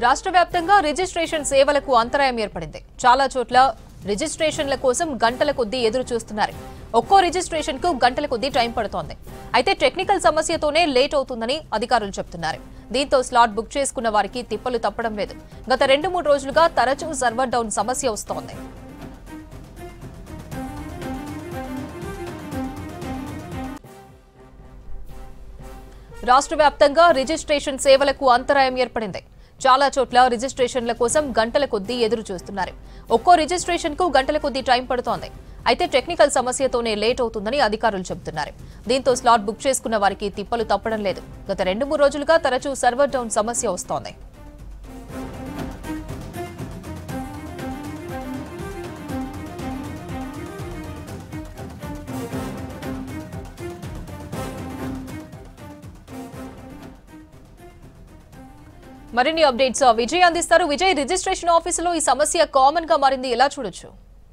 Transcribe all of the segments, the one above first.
రాష్ట్ర వ్యాప్తంగా రిజిస్ట్రేషన్ సేవలకు అంతరాయం ఏర్పడింది చాలా చోట్ల రిజిస్ట్రేషన్ల కోసం గంటల కొద్దీ ఎదురు చూస్తున్నారు ఒక్కో రిజిస్ట్రేషన్ కు గంటల కొద్దీ టైం పడుతోంది అయితే టెక్నికల్ సమస్యతోనే లేట్ అవుతుందని అధికారులు చెబుతున్నారు దీంతో స్లాట్ బుక్ చేసుకున్న వారికి తిప్పలు తప్పడం లేదు గత రెండు మూడు రోజులుగా తరచూ సర్వర్ డౌన్ సమస్య వస్తోంది రాష్ట్ర వ్యాప్తంగా రిజిస్ట్రేషన్ సేవలకు అంతరాయం ఏర్పడింది చాలా చోట్ల రిజిస్ట్రేషన్ల కోసం గంటల కొద్దీ ఎదురు చూస్తున్నారు ఒక్కో రిజిస్ట్రేషన్ కు గంటల కొద్దీ టైం పడుతోంది అయితే టెక్నికల్ సమస్యతోనే లేట్ అవుతుందని అధికారులు చెబుతున్నారు దీంతో స్లాట్ బుక్ చేసుకున్న వారికి తిప్పలు తప్పడం లేదు గత రెండు మూడు రోజులుగా తరచూ సర్వర్ డౌన్ సమస్య వస్తోంది మరిన్ని అప్డేట్స్ విజయ్ అందిస్తారు విజయ్ రిజిస్ట్రేషన్ ఆఫీసులో ఈ సమస్య కామన్ గా మారింది ఎలా చూడొచ్చు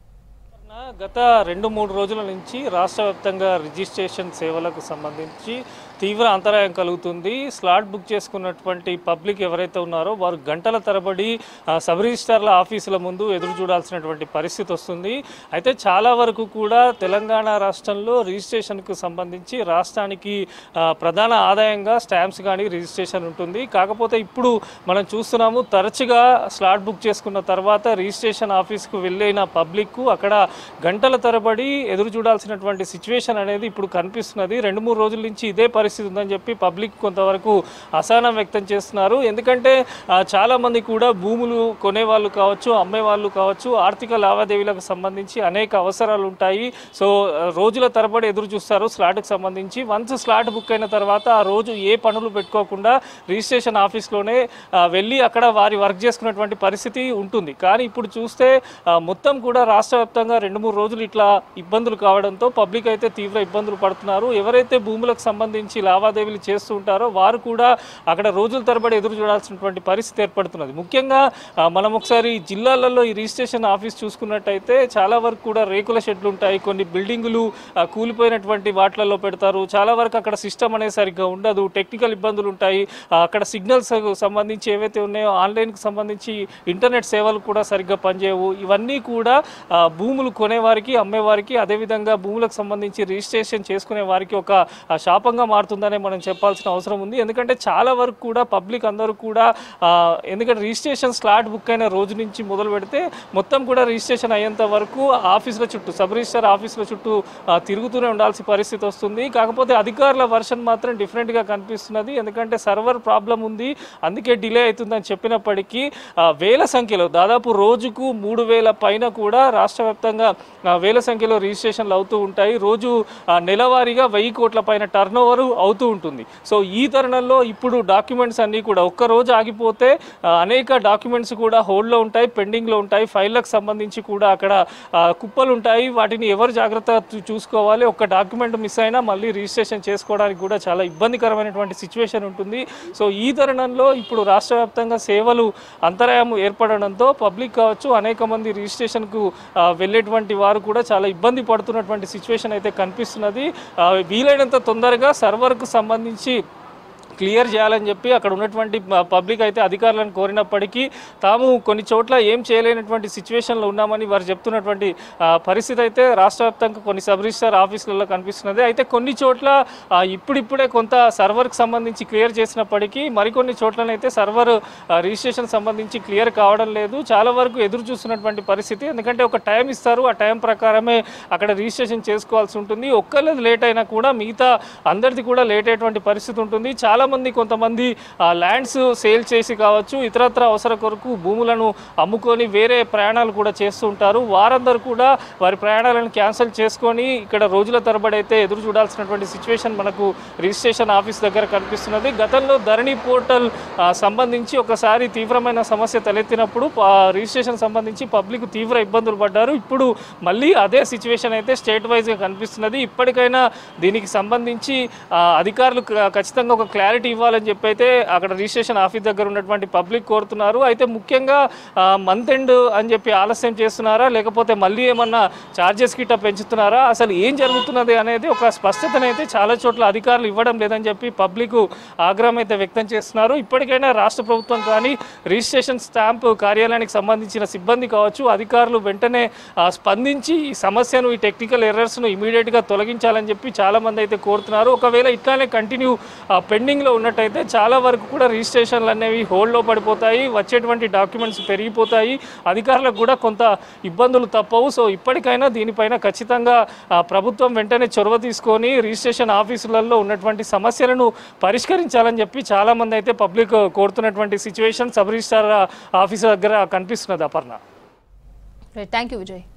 గత రెండు మూడు రోజుల నుంచి రాష్ట్ర వ్యాప్తంగా రిజిస్ట్రేషన్ సేవలకు సంబంధించి తీవ్ర అంతరాయం కలుగుతుంది స్లాట్ బుక్ చేసుకున్నటువంటి పబ్లిక్ ఎవరైతే ఉన్నారో వారు గంటల తరబడి ఆ, సబ్ రిజిస్టార్ల ఆఫీసుల ముందు ఎదురు చూడాల్సినటువంటి పరిస్థితి వస్తుంది అయితే చాలా వరకు కూడా తెలంగాణ రాష్ట్రంలో రిజిస్ట్రేషన్కు సంబంధించి రాష్ట్రానికి ఆ, ప్రధాన ఆదాయంగా స్టాంప్స్ కానీ రిజిస్ట్రేషన్ ఉంటుంది కాకపోతే ఇప్పుడు మనం చూస్తున్నాము తరచుగా స్లాట్ బుక్ చేసుకున్న తర్వాత రిజిస్ట్రేషన్ ఆఫీస్కు వెళ్ళిన పబ్లిక్ అక్కడ గంటల తరబడి ఎదురు చూడాల్సినటువంటి సిచ్యువేషన్ అనేది ఇప్పుడు కనిపిస్తున్నది రెండు మూడు రోజుల నుంచి ఇదే పరిస్థితి ఉందని చెప్పి పబ్లిక్ కొంతవరకు అసహనం వ్యక్తం చేస్తున్నారు ఎందుకంటే ఆ, చాలా మంది కూడా భూములు కొనేవాళ్ళు కావచ్చు అమ్మేవాళ్ళు కావచ్చు ఆర్థిక లావాదేవీలకు సంబంధించి అనేక అవసరాలు ఉంటాయి సో ఆ, రోజుల తరబడి ఎదురు చూస్తారు స్లాట్కి సంబంధించి వన్స్ స్లాట్ బుక్ అయిన తర్వాత ఆ రోజు ఏ పనులు పెట్టుకోకుండా రిజిస్ట్రేషన్ ఆఫీస్లోనే ఆ, వెళ్ళి అక్కడ వారి వర్క్ చేసుకున్నటువంటి పరిస్థితి ఉంటుంది కానీ ఇప్పుడు చూస్తే ఆ, మొత్తం కూడా రాష్ట్ర వ్యాప్తంగా రెండు మూడు రోజులు ఇట్లా ఇబ్బందులు కావడంతో పబ్లిక్ అయితే తీవ్ర ఇబ్బందులు పడుతున్నారు ఎవరైతే భూములకు సంబంధించి లావాదేవీలు చేస్తూ ఉంటారో వారు కూడా అక్కడ రోజుల తరబడి ఎదురు చూడాల్సినటువంటి పరిస్థితి ఏర్పడుతున్నది ముఖ్యంగా ఆ, మనం ఒకసారి జిల్లాలలో ఈ రిజిస్ట్రేషన్ ఆఫీస్ చూసుకున్నట్టయితే చాలా వరకు కూడా రేకుల షెడ్లు ఉంటాయి కొన్ని బిల్డింగులు ఆ, కూలిపోయినటువంటి వాటిలలో పెడతారు చాలా వరకు అక్కడ సిస్టమ్ అనేది సరిగ్గా ఉండదు టెక్నికల్ ఇబ్బందులు ఉంటాయి ఆ, అక్కడ సిగ్నల్స్ సంబంధించి ఏవైతే ఉన్నాయో ఆన్లైన్కి సంబంధించి ఇంటర్నెట్ సేవలు కూడా సరిగ్గా పనిచేయవు ఇవన్నీ కూడా ఆ, భూములు కొనేవారికి అమ్మేవారికి అదేవిధంగా భూములకు సంబంధించి రిజిస్ట్రేషన్ చేసుకునే వారికి ఒక ఆ, శాపంగా మారుతుందనే మనం చెప్పాల్సిన అవసరం ఉంది ఎందుకంటే చాలా వరకు కూడా పబ్లిక్ అందరూ కూడా ఆ, ఎందుకంటే రిజిస్ట్రేషన్ స్లాట్ బుక్ అయిన రోజు నుంచి మొదలు పెడితే మొత్తం కూడా రిజిస్ట్రేషన్ అయ్యేంత వరకు ఆఫీసుల చుట్టూ సబ్ రిజిస్టర్ ఆఫీసుల చుట్టూ ఆ, తిరుగుతూనే ఉండాల్సిన పరిస్థితి వస్తుంది కాకపోతే అధికారుల వర్షన్ మాత్రం డిఫరెంట్గా కనిపిస్తున్నది ఎందుకంటే సర్వర్ ప్రాబ్లం ఉంది అందుకే డిలే అవుతుందని చెప్పినప్పటికీ ఆ, వేల సంఖ్యలో దాదాపు రోజుకు మూడు వేల పైన కూడా రాష్ట్ర వ్యాప్తంగా ఆ, వేల సంఖ్యలో రిజిస్ట్రేషన్లు అవుతూ ఉంటాయి రోజు ఆ, నెలవారీగా వెయ్యి కోట్ల పైన టర్న్ ఓవర్ అవుతూ ఉంటుంది సో ఈ తరుణంలో ఇప్పుడు డాక్యుమెంట్స్ అన్నీ కూడా ఒక్క రోజు ఆగిపోతే ఆ, అనేక డాక్యుమెంట్స్ కూడా హోల్డ్లో ఉంటాయి పెండింగ్లో ఉంటాయి ఫైళ్ళకు సంబంధించి కూడా అక్కడ ఆ, కుప్పలు ఉంటాయి వాటిని ఎవరు జాగ్రత్త చూ- చూసుకోవాలి ఒక్క డాక్యుమెంట్ మిస్ అయినా మళ్ళీ రిజిస్ట్రేషన్ చేసుకోవడానికి కూడా చాలా ఇబ్బందికరమైనటువంటి సిచ్యువేషన్ ఉంటుంది సో ఈ తరుణంలో ఇప్పుడు రాష్ట్ర వ్యాప్తంగా సేవలు అంతరాయం ఏర్పడడంతో పబ్లిక్ కావచ్చు అనేక మంది రిజిస్ట్రేషన్కు ఆ, వెళ్ళేటువంటి వారు కూడా చాలా ఇబ్బంది పడుతున్నటువంటి సిచ్యువేషన్ అయితే కనిపిస్తున్నది ఆ, వీలైనంత తొందరగా సర్వర్కు సంబంధించి క్లియర్ చేయాలని చెప్పి అక్కడ ఉన్నటువంటి ప- పబ్లిక్ అయితే అధికారులను కోరినప్పటికీ తాము కొన్ని చోట్ల ఏం చేయలేనటువంటి సిచ్యువేషన్లో ఉన్నామని వారు చెప్తున్నటువంటి ఆ, పరిస్థితి అయితే రాష్ట్ర వ్యాప్తంగా కొన్ని సబ్ రిజిస్టార్ ఆఫీసులలో కనిపిస్తున్నది అయితే కొన్ని చోట్ల ఆ, ఇప్పుడిప్పుడే కొంత సర్వర్కి సంబంధించి క్లియర్ చేసినప్పటికీ మరికొన్ని చోట్లనైతే సర్వర్ ఆ, రిజిస్ట్రేషన్ సంబంధించి క్లియర్ కావడం లేదు చాలా వరకు ఎదురు చూస్తున్నటువంటి పరిస్థితి ఎందుకంటే ఒక టైం ఇస్తారు ఆ టైం ప్రకారమే అక్కడ రిజిస్ట్రేషన్ చేసుకోవాల్సి ఉంటుంది ఒక్కళ్ళది లేట్ అయినా కూడా మిగతా అందరిది కూడా లేట్ అయ్యేటువంటి పరిస్థితి ఉంటుంది చాలా మంది కొంతమంది ల్యాండ్స్ సేల్ చేసి కావచ్చు ఇతరత్ర అవసర కొరకు భూములను అమ్ముకొని వేరే ప్రయాణాలు కూడా చేస్తూ ఉంటారు వారందరూ కూడా వారి ప్రయాణాలను క్యాన్సిల్ చేసుకొని ఇక్కడ రోజుల తరబడి అయితే ఎదురు చూడాల్సినటువంటి సిచ్యువేషన్ మనకు రిజిస్ట్రేషన్ ఆఫీస్ దగ్గర కనిపిస్తున్నది గతంలో ధరణి పోర్టల్ ఆ, సంబంధించి ఒకసారి తీవ్రమైన సమస్య తలెత్తినప్పుడు ఆ, రిజిస్ట్రేషన్ సంబంధించి పబ్లిక్ తీవ్ర ఇబ్బందులు పడ్డారు ఇప్పుడు మళ్ళీ అదే సిచ్యువేషన్ అయితే స్టేట్ వైజ్గా కనిపిస్తున్నది ఇప్పటికైనా దీనికి సంబంధించి ఆ, అధికారులు క- ఖచ్చితంగా ఒక క్లారిటీ ప్రయారిటీ ఇవ్వాలని చెప్పి అయితే అక్కడ రిజిస్ట్రేషన్ ఆఫీస్ దగ్గర ఉన్నటువంటి పబ్లిక్ కోరుతున్నారు అయితే ముఖ్యంగా మంత్ ఎండ్ అని చెప్పి ఆలస్యం చేస్తున్నారా లేకపోతే మళ్ళీ ఏమన్నా ఛార్జెస్ గిట్ట పెంచుతున్నారా అసలు ఏం జరుగుతున్నది అనేది ఒక స్పష్టతనైతే చాలా చోట్ల అధికారులు ఇవ్వడం లేదని చెప్పి పబ్లిక్ ఆగ్రహం అయితే వ్యక్తం చేస్తున్నారు ఇప్పటికైనా రాష్ట్ర ప్రభుత్వం కానీ రిజిస్ట్రేషన్ స్టాంప్ కార్యాలయానికి సంబంధించిన సిబ్బంది కావచ్చు అధికారులు వెంటనే ఆ, స్పందించి ఈ సమస్యను ఈ టెక్నికల్ ఎర్రర్స్ను ఇమీడియట్గా తొలగించాలని చెప్పి చాలామంది అయితే కోరుతున్నారు ఒకవేళ ఇట్లానే కంటిన్యూ పెండింగ్లో ఉన్నట్టయితే చాలా వరకు కూడా రిజిస్ట్రేషన్లు అనేవి హోల్డ్లో పడిపోతాయి వచ్చేటువంటి డాక్యుమెంట్స్ పెరిగిపోతాయి అధికారులకు కూడా కొంత ఇబ్బందులు తప్పవు సో ఇప్పటికైనా దీనిపైన ఖచ్చితంగా ఆ, ప్రభుత్వం వెంటనే చొరవ తీసుకొని రిజిస్ట్రేషన్ ఆఫీసులలో ఉన్నటువంటి సమస్యలను పరిష్కరించాలని చెప్పి చాలామంది అయితే పబ్లిక్ కోరుతున్నటువంటి సిచ్యువేషన్ సబ్ రిజిస్టార్ ఆఫీస్ దగ్గర కనిపిస్తున్నది అపర్ణ థ్యాంక్ యూ విజయ్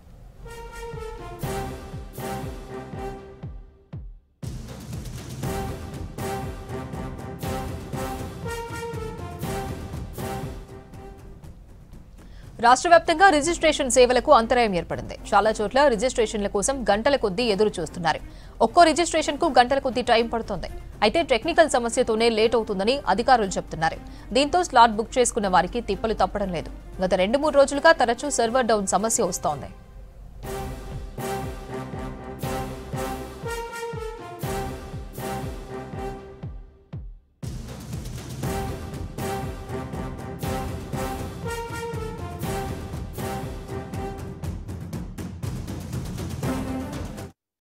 రాష్ట్ర వ్యాప్తంగా రిజిస్ట్రేషన్ సేవలకు అంతరాయం ఏర్పడింది చాలా చోట్ల రిజిస్ట్రేషన్ల కోసం గంటల కొద్దీ ఎదురు చూస్తున్నారు ఒక్కో రిజిస్ట్రేషన్ కు గంటల కొద్దీ టైం పడుతోంది అయితే టెక్నికల్ సమస్యతోనే లేట్ అవుతుందని అధికారులు చెబుతున్నారు దీంతో స్లాట్ బుక్ చేసుకున్న వారికి తిప్పలు తప్పడం లేదు గత రెండు మూడు రోజులుగా తరచూ సర్వర్ డౌన్ సమస్య వస్తోంది